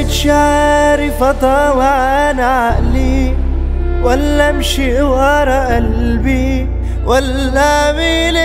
بقيتش عارف اطلع انا عقلي ولا امشي ورا قلبي ولا اعمل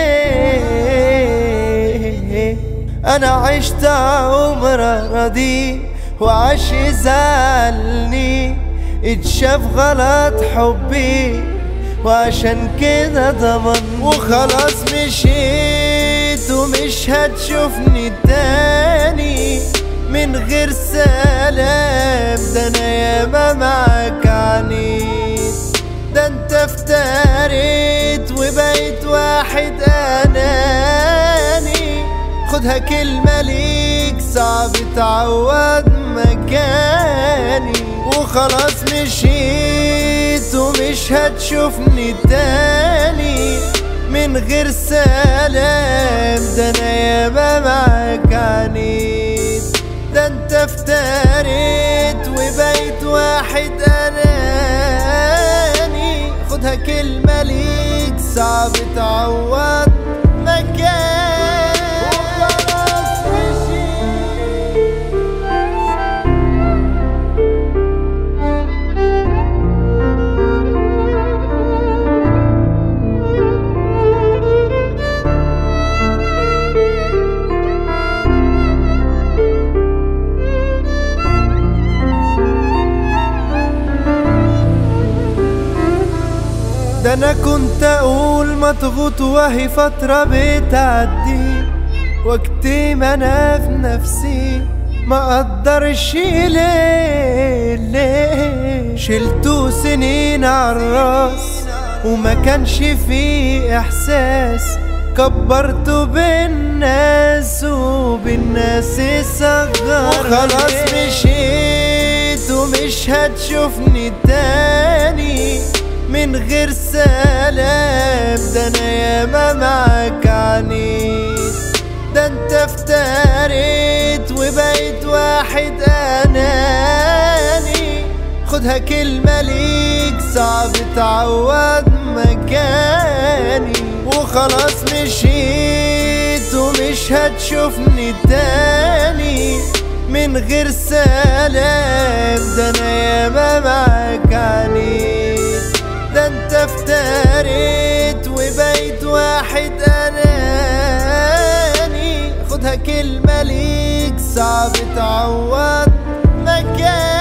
ايه انا عشت عمر راضي وعاش يزعلني اتشاف غلط حبي وعشان كده ضمن وخلاص مشيت ومش هتشوفني تاني من غير سلام ده انا ياما معاك عنيت ده انت افتريت وبقيت واحد اناني خدها كلمة ليك صعب تعوض مكاني وخلاص مشيت ومش هتشوفني تاني من غير سلام ده انا ياما معاك عنيت ده انت افتريت وبقيت واحد اناني خدها كلمة ليك صعب تعوض مكان وخلاص مشيت ده انا كنت اقول مضغوط وهي فترة بتعدي وقت ما انا في نفسي ما اقدرش ليه ليه شلته سنين عالراس وما كانش فيه احساس كبرته بالناس وبالناس صغر وخلاص مشيت ومش هتشوفني تاني من غير سلام ده انا ياما معاك عنيت ده انت افتريت وبقيت واحد اناني خدها كلمة ليك صعب تعوض مكاني وخلاص مشيت ومش هتشوفني تاني من غير سلام ده انا ياما معاك عنيت ده انت افتريت وبقيت واحد اناني خدها كلمة ليك صعب تعوض مكان